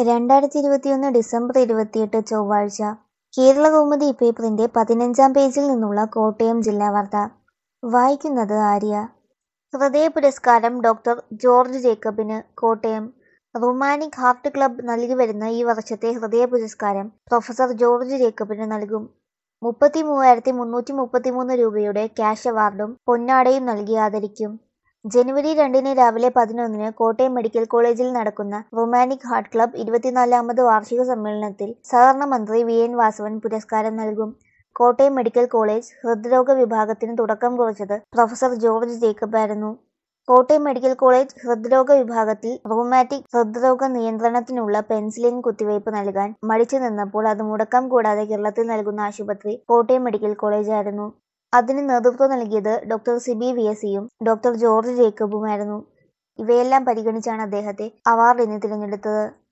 രണ്ടായിരത്തി ഇരുപത്തിയൊന്ന് ഡിസംബർ ഇരുപത്തിയെട്ട് ചൊവ്വാഴ്ച കേരളകൗമുദി പേപ്പറിന്റെ പതിനഞ്ചാം പേജിൽ നിന്നുള്ള കോട്ടയം ജില്ലാ വാർത്ത വായിക്കുന്നത് ആര്യ ഹൃദയ പുരസ്കാരം ഡോക്ടർ ജോർജ് ജേക്കബിന് കോട്ടയം റുമാനിക് ഹാർട്ട് ക്ലബ്ബ് നൽകിവരുന്ന ഈ വർഷത്തെ ഹൃദയ പുരസ്കാരം പ്രൊഫസർ ജോർജ് ജേക്കബിന് നൽകും മുപ്പത്തി മൂവായിരത്തി മുന്നൂറ്റി മുപ്പത്തിമൂന്ന് രൂപയുടെ ക്യാഷ് അവാർഡും പൊന്നാടയും നൽകി ആദരിക്കും ജനുവരി രണ്ടിന് രാവിലെ പതിനൊന്നിന് കോട്ടയം മെഡിക്കൽ കോളേജിൽ നടക്കുന്ന റൊമാനിക് ഹാർട്ട് ക്ലബ്ബ് ഇരുപത്തിനാലാമത് വാർഷിക സമ്മേളനത്തിൽ സഹകരണ മന്ത്രി വി എൻ വാസവൻ പുരസ്കാരം നൽകും കോട്ടയം മെഡിക്കൽ കോളേജ് ഹൃദ്രോഗ വിഭാഗത്തിന് തുടക്കം കുറിച്ചത് പ്രൊഫസർ ജോർജ് ജേക്കബ് ആയിരുന്നു കോട്ടയം മെഡിക്കൽ കോളേജ് ഹൃദ്രോഗ വിഭാഗത്തിൽ റൂമാറ്റിക് ഹൃദ്രോഗ നിയന്ത്രണത്തിനുള്ള പെൻസിലിൻ കുത്തിവയ്പ് നൽകാൻ മടിച്ചു നിന്നപ്പോൾ അത് മുടക്കം കൂടാതെ കേരളത്തിൽ നൽകുന്ന ആശുപത്രി കോട്ടയം മെഡിക്കൽ കോളേജ് ആയിരുന്നു അതിന് നേതൃത്വം നൽകിയത് ഡോക്ടർ സിബി വി എസ് സിയും ഡോക്ടർ ജോർജ് ജേക്കബുമായിരുന്നു ഇവയെല്ലാം പരിഗണിച്ചാണ് അദ്ദേഹത്തെ അവാർഡിന് തിരഞ്ഞെടുത്തത്